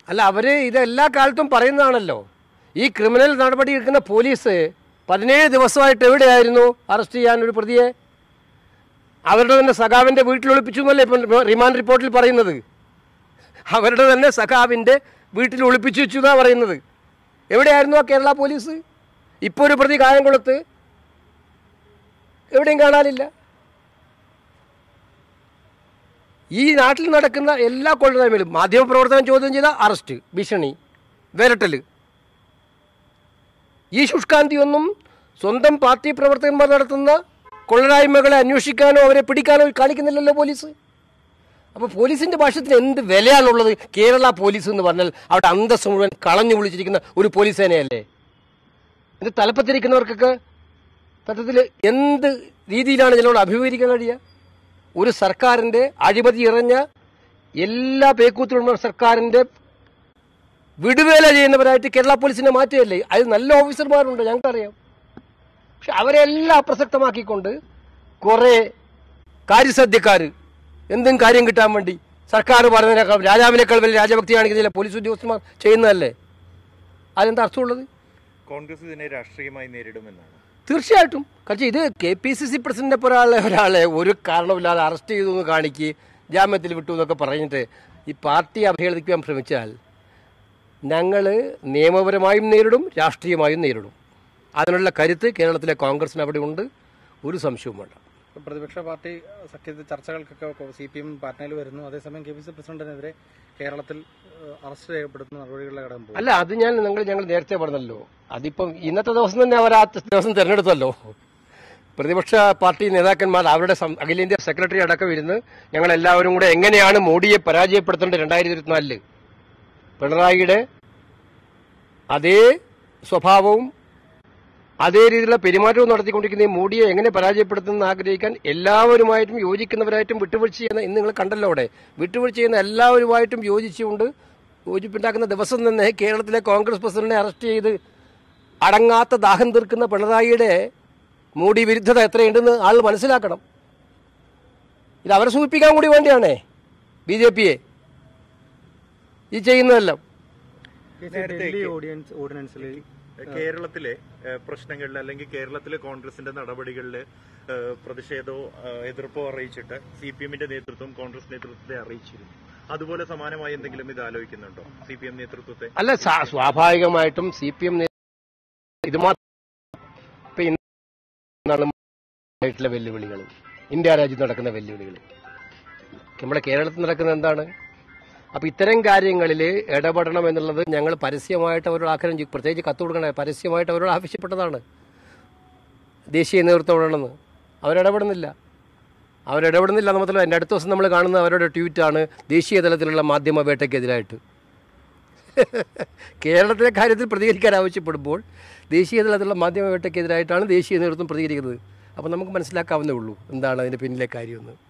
അല്ല അവർ ഇത് എല്ലാ കാലത്തും പറയുന്നതാണല്ലോ ഈ ക്രിമിനൽ നടപടി എടുക്കുന്ന പോലീസ് പതിനേഴ് ദിവസമായിട്ട് എവിടെയായിരുന്നു അറസ്റ്റ് ചെയ്യാൻ ഒരു പ്രതിയെ അവരുടെ തന്നെ സഖാവിൻ്റെ വീട്ടിൽ ഒളിപ്പിച്ചു എന്നല്ലേ ഇപ്പം റിമാൻഡ് റിപ്പോർട്ടിൽ പറയുന്നത് അവരുടെ തന്നെ സഖാവിൻ്റെ വീട്ടിൽ ഒളിപ്പിച്ചു വെച്ചു എന്നാണ് പറയുന്നത് എവിടെയായിരുന്നു ആ കേരള പോലീസ് ഇപ്പോൾ ഒരു പ്രതി കായംകുളത്ത് എവിടെയും കാണാനില്ല ഈ നാട്ടിൽ നടക്കുന്ന എല്ലാ കൊള്ളരുതായ്മയിലും മാധ്യമപ്രവർത്തനം ചോദ്യം ചെയ്ത അറസ്റ്റ് ഭീഷണി വിരട്ടൽ ഈ ശുഷ്കാന്തിയൊന്നും സ്വന്തം പാർട്ടി പ്രവർത്തകന്മാർ നടത്തുന്ന കൊള്ളരായ്മകളെ അന്വേഷിക്കാനോ അവരെ പിടിക്കാനോ കാണിക്കുന്നില്ലല്ലോ പോലീസ് അപ്പോൾ പോലീസിൻ്റെ ഭാഷത്തിന് എന്ത് വിലയാണുള്ളത് കേരള പോലീസ് എന്ന് പറഞ്ഞാൽ അവിടെ അന്തസ് മുഴുവൻ കളഞ്ഞു വിളിച്ചിരിക്കുന്ന ഒരു പോലീസ് സേനയല്ലേ ഇത് തലപ്പത്തിരിക്കുന്നവർക്കൊക്കെ സത്യത്തിൽ എന്ത് രീതിയിലാണ് ഇതിനോട് അഭിമുഖീകരിക്കാൻ കഴിയുക ഒരു സർക്കാരിൻ്റെ അഴിമതി ഇറഞ്ഞ എല്ലാ പേക്കൂത്തിലുള്ള സർക്കാരിൻ്റെ വിടുവേല ചെയ്യുന്നവരായിട്ട് കേരള പോലീസിനെ മാറ്റുകയല്ലേ അത് നല്ല ഓഫീസർമാരുണ്ട് ഞങ്ങൾക്കറിയാം പക്ഷെ അവരെല്ലാം അപ്രസക്തമാക്കിക്കൊണ്ട് കുറേ കാര്യസദ്യക്കാർ എന്തും കാര്യം കിട്ടാൻ വേണ്ടി സർക്കാർ പറഞ്ഞതിനേക്കാൾ രാജാവിനേക്കാൾ വലിയ രാജഭക്തി കാണിക്കുന്നില്ല പോലീസ് ഉദ്യോഗസ്ഥന്മാർ ചെയ്യുന്നതല്ലേ അതെന്താ അർത്ഥമുള്ളത് കോൺഗ്രസ് ഇതിനെ രാഷ്ട്രീയമായി നേരിടുമെന്നാണ് തീർച്ചയായിട്ടും കാരണം ഇത് K P C C president ഒരാളെ ഒരാളെ ഒരു കാരണമില്ലാതെ അറസ്റ്റ് ചെയ്തു എന്ന് കാണിക്ക് ജാമ്യത്തിൽ വിട്ടു എന്നൊക്കെ പറഞ്ഞിട്ട് ഈ പാർട്ടി അപഹേളിക്കാൻ ശ്രമിച്ചാൽ ഞങ്ങൾ നിയമപരമായും നേരിടും രാഷ്ട്രീയമായും നേരിടും അതിനുള്ള കരുത്ത് കേരളത്തിലെ കോൺഗ്രസിന് അവിടെ ഉണ്ട് ഒരു സംശയവും വേണ്ട ഇപ്പം പ്രതിപക്ഷ പാർട്ടി സഖ്യത്തിൽ ചർച്ചകൾക്കൊക്കെ സി പി എം പാറ്റ്നയിൽ വരുന്നു അതേസമയം കെ പി സി പ്രസിഡന്റിനെതിരെ കേരളത്തിൽ ഏഹ്, അറസ്റ്റ് ചെയ്യപ്പെടുന്ന നടപടികളിലെ ഘടകം പോകും അല്ല അത് ഞാൻ നിങ്ങൾ ഞങ്ങൾ നേരത്തെ പറഞ്ഞല്ലോ അതിപ്പം ഇന്നത്തെ ദിവസം തന്നെ അവർ ആ ദിവസം തിരഞ്ഞെടുത്തല്ലോ പ്രതിപക്ഷ പാർട്ടി നേതാക്കന്മാർ അവരുടെ സം- അഖിലേന്ത്യാ സെക്രട്ടറി അടക്കം ഇരുന്ന് ഞങ്ങൾ എല്ലാവരും കൂടെ എങ്ങനെയാണ് മോഡിയെ പരാജയപ്പെടുത്തേണ്ടത് രണ്ടായിരത്തി ഇരുപത്തിനാലില് പിണറായിയുടെ അതേ സ്വഭാവവും അതേ രീതിയിലുള്ള പെരുമാറ്റവും നടത്തിക്കൊണ്ടിരിക്കുന്ന ഈ മോഡിയെ എങ്ങനെ പരാജയപ്പെടുത്തുമെന്ന് ആഗ്രഹിക്കാൻ എല്ലാവരുമായിട്ടും യോജിക്കുന്നവരായിട്ടും വിട്ടുവീഴ്ച ചെയ്യുന്ന ഇന്ന് നിങ്ങൾ കണ്ടല്ലോ അവിടെ വിട്ടുവീഴ്ച ചെയ്യുന്ന എല്ലാവരുമായിട്ടും യോജിച്ചുകൊണ്ട് യോജിപ്പുണ്ടാക്കുന്ന ദിവസം തന്നെ കേരളത്തിലെ കോൺഗ്രസ് പ്രസിഡന്റിനെ അറസ്റ്റ് ചെയ്ത് അടങ്ങാത്ത ദാഹം തീർക്കുന്ന പിണറായിയുടെ മോഡി വിരുദ്ധത എത്രയുണ്ടെന്ന് ആൾ മനസ്സിലാക്കണം ഇത് അവരെ സൂചിപ്പിക്കാൻ കൂടി വേണ്ടിയാണേ ബി ജെ പിയെ ഈ ചെയ്യുന്നതെല്ലാം ഡൽഹി ഓഡിയൻസ് ഓർഡിനൻസിൽ കേരളത്തിലെ ഏഹ്, പ്രശ്നങ്ങളിൽ അല്ലെങ്കിൽ കേരളത്തിലെ കോൺഗ്രസിന്റെ നടപടികളിൽ ഏഹ്, പ്രതിഷേധമോ ഏഹ്, എതിർപ്പോ അറിയിച്ചിട്ട് സി പി എമ്മിന്റെ നേതൃത്വം കോൺഗ്രസ് നേതൃത്വത്തെ അറിയിച്ചിരുന്നു അതുപോലെ സമാനമായി എന്തെങ്കിലും ഇത് ആലോചിക്കുന്നുണ്ടോ സി പി എം നേതൃത്വത്തെ അല്ല സാ- സ്വാഭാവികമായിട്ടും സി പി എം ഇത് മാത്രം ഇപ്പൊ ഇന്നാണ് ആയിട്ടുള്ള വെല്ലുവിളികൾ ഇന്ത്യ രാജ്യത്ത് നടക്കുന്ന വെല്ലുവിളികൾ നമ്മുടെ കേരളത്തിൽ നടക്കുന്ന എന്താണ് അപ്പൊ ഇത്തരം കാര്യങ്ങളിൽ ഇടപെടണം എന്നുള്ളത് ഞങ്ങൾ പരസ്യമായിട്ട് അവരോട് ആഗ്രഹം ചെയ്യും പ്രത്യേകിച്ച് കത്ത് കൊടുക്കണേ പരസ്യമായിട്ട് അവരോട് ആവശ്യപ്പെട്ടതാണ് ദേശീയ നേതൃത്വം ഇടണമെന്ന് അവരിടപെടുന്നില്ല അവരിടപെടുന്നില്ല എന്ന് മാത്രമല്ല എൻ്റെ അടുത്ത ദിവസം നമ്മൾ കാണുന്ന അവരുടെ ട്വീറ്റാണ് ദേശീയ തലത്തിലുള്ള മാധ്യമ വേട്ടയ്ക്കെതിരായിട്ട് കേരളത്തിലെ കാര്യത്തിൽ പ്രതികരിക്കാൻ ആവശ്യപ്പെടുമ്പോൾ ദേശീയ തലത്തിലുള്ള മാധ്യമ വേട്ടയ്ക്കെതിരായിട്ടാണ് ദേശീയ നേതൃത്വം പ്രതികരിക്കുന്നത് അപ്പോൾ നമുക്ക് മനസ്സിലാക്കാവുന്നേ ഉള്ളൂ എന്താണ് അതിൻ്റെ പിന്നിലെ കാര്യമെന്ന്